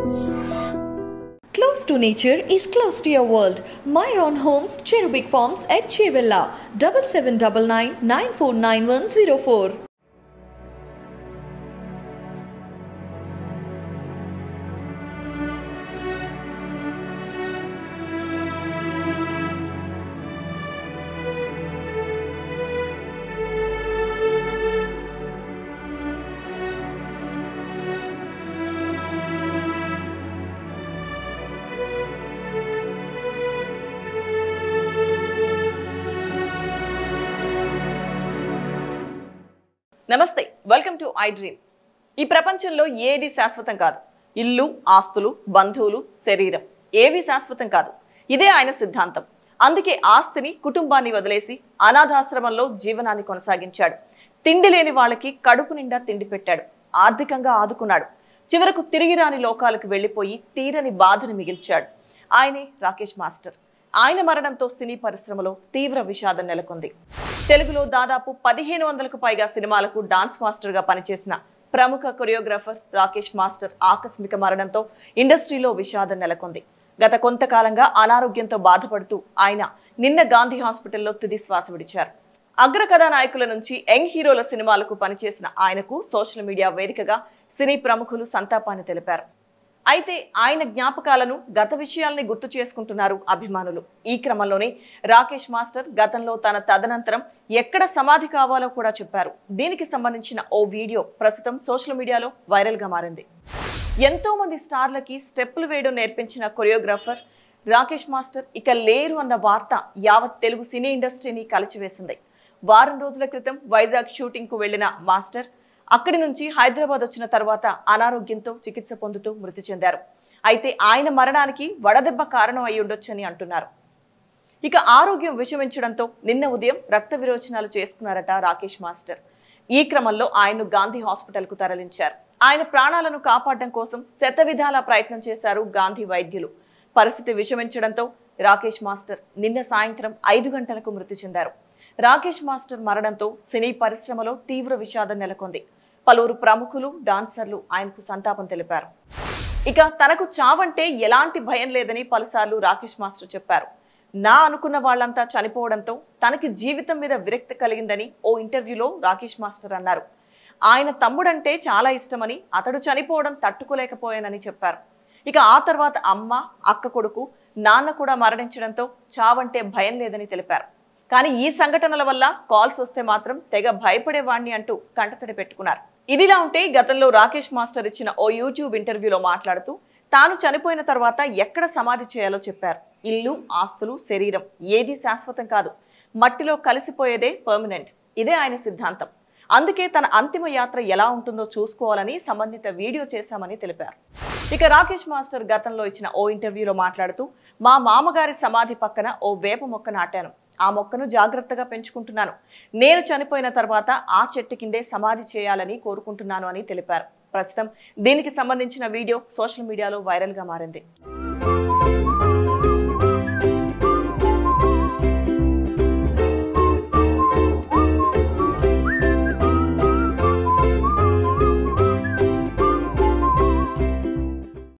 Close to nature is close to your world. Myron Homes, Cherubic Farms at Chevilla, 7799 949104. నమస్తే welcome to I dream ఈ ప్రపంచంలో ఏది శాశ్వతం కాదు ఇల్లు ఆస్తులు బంధువులు శరీరం ఏవి శాశ్వతం కాదు ఇదే ఆయన సిద్ధాంతం అందుకే ఆస్తిని కుటుంబాన్ని వదిలేసి అనాథాశ్రమంలో జీవనాన్ని కొనసాగించాడు తిండి లేని వాళ్ళకి కడుపు నిండా తిండి పెట్టాడు ఆర్థికంగా ఆదుకున్నాడు చివరకు తిరిగి రాని లోకాలకు వెళ్లిపోయి తీరని బాధను మిగిల్చాడు ఆయనే రాకేష్ మాస్టర్ ఆయన మరణంతో సినీ పరిశ్రమలో తీవ్ర విషాదం నెలకొంది తెలుగులో దాదాపు పదిహేను వందలకు పైగా సినిమాలకు డాన్స్ మాస్టర్ గా పనిచేసిన ప్రముఖ కొరియోగ్రాఫర్ రాకేష్ మాస్టర్ ఆకస్మిక మరణంతో ఇండస్ట్రీలో విషాదం నెలకొంది గత కొంతకాలంగా అనారోగ్యంతో బాధపడుతూ ఆయన నిన్న గాంధీ హాస్పిటల్లో తుది శ్వాస విడిచారు అగ్ర కథానాయకుల నుంచి యంగ్ హీరోల సినిమాలకు పనిచేసిన ఆయనకు సోషల్ మీడియా వేదికగా సినీ ప్రముఖులు సంతాపాన్ని తెలిపారు అయితే ఆయన జ్ఞాపకాలను గత విషయాల్ని గుర్తు చేసుకుంటున్నారు అభిమానులు ఈ క్రమంలోనే రాకేష్ మాస్టర్ గతంలో తన తదనంతరం ఎక్కడ సమాధి కావాలో కూడా చెప్పారు దీనికి సంబంధించిన ఓ వీడియో ప్రస్తుతం సోషల్ మీడియాలో వైరల్ గా మారింది ఎంతో మంది స్టార్లకి స్టెప్పులు వేయడం నేర్పించిన కొరియోగ్రాఫర్ రాకేష్ మాస్టర్ ఇక లేరు అన్న వార్త యావత్ తెలుగు సినీ ఇండస్ట్రీని కలిచివేసింది వారం రోజుల క్రితం వైజాగ్ షూటింగ్ కు వెళ్లిన మాస్టర్ అక్కడి నుంచి హైదరాబాద్ వచ్చిన తర్వాత అనారోగ్యంతో చికిత్స పొందుతూ మృతి చెందారు అయితే ఆయన మరణానికి వడదెబ్బ కారణం అయి ఉండొచ్చని అంటున్నారు ఇక ఆరోగ్యం విషమించడంతో నిన్న ఉదయం రక్త విరోచనాలు చేసుకున్నారట రాకేష్ మాస్టర్ ఈ క్రమంలో ఆయన్ను గాంధీ హాస్పిటల్ కు తరలించారు ఆయన ప్రాణాలను కాపాడడం కోసం శత విధాల ప్రయత్నం చేశారు గాంధీ వైద్యులు పరిస్థితి విషమించడంతో రాకేష్ మాస్టర్ నిన్న సాయంత్రం ఐదు గంటలకు మృతి చెందారు రాకేష్ మాస్టర్ మరణంతో సినీ పరిశ్రమలో తీవ్ర విషాదం నెలకొంది పలువురు ప్రముఖులు డాన్సర్లు ఆయనకు సంతాపం తెలిపారు ఇక తనకు చావంటే ఎలాంటి భయం లేదని పలుసార్లు రాకేష్ మాస్టర్ చెప్పారు నా అనుకున్న వాళ్ళంతా చనిపోవడంతో తనకి జీవితం మీద విరక్తి కలిగిందని ఓ ఇంటర్వ్యూలో రాకేష్ మాస్టర్ అన్నారు ఆయన తమ్ముడంటే చాలా ఇష్టమని అతడు చనిపోవడం తట్టుకోలేకపోయానని చెప్పారు ఇక ఆ తర్వాత అమ్మ అక్క కొడుకు నాన్న కూడా మరణించడంతో చావంటే భయం లేదని తెలిపారు కానీ ఈ సంఘటనల వల్ల కాల్స్ వస్తే మాత్రం తెగ భయపడేవాణ్ణి అంటూ కంటతడి పెట్టుకున్నారు ఇదిలా ఉంటే గతంలో రాకేష్ మాస్టర్ ఇచ్చిన ఓ యూట్యూబ్ ఇంటర్వ్యూలో మాట్లాడుతూ తాను చనిపోయిన తర్వాత ఎక్కడ సమాధి చేయాలో చెప్పారు ఇల్లు ఆస్తులు శరీరం ఏది శాశ్వతం కాదు మట్టిలో కలిసిపోయేదే పర్మనెంట్ ఇదే ఆయన సిద్ధాంతం అందుకే తన అంతిమ యాత్ర ఎలా ఉంటుందో చూసుకోవాలని సంబంధిత వీడియో చేశామని తెలిపారు ఇక రాకేష్ మాస్టర్ గతంలో ఇచ్చిన ఓ ఇంటర్వ్యూలో మాట్లాడుతూ మా మామగారి సమాధి పక్కన ఓ వేప మొక్క నాటాను ఆ మొక్కను జాగ్రత్తగా పెంచుకుంటున్నాను నేను చనిపోయిన తర్వాత ఆ చెట్టు కిందే సమాధి చేయాలని కోరుకుంటున్నాను అని తెలిపారు ప్రస్తుతం దీనికి సంబంధించిన వీడియో సోషల్ మీడియాలో వైరల్ గా మారింది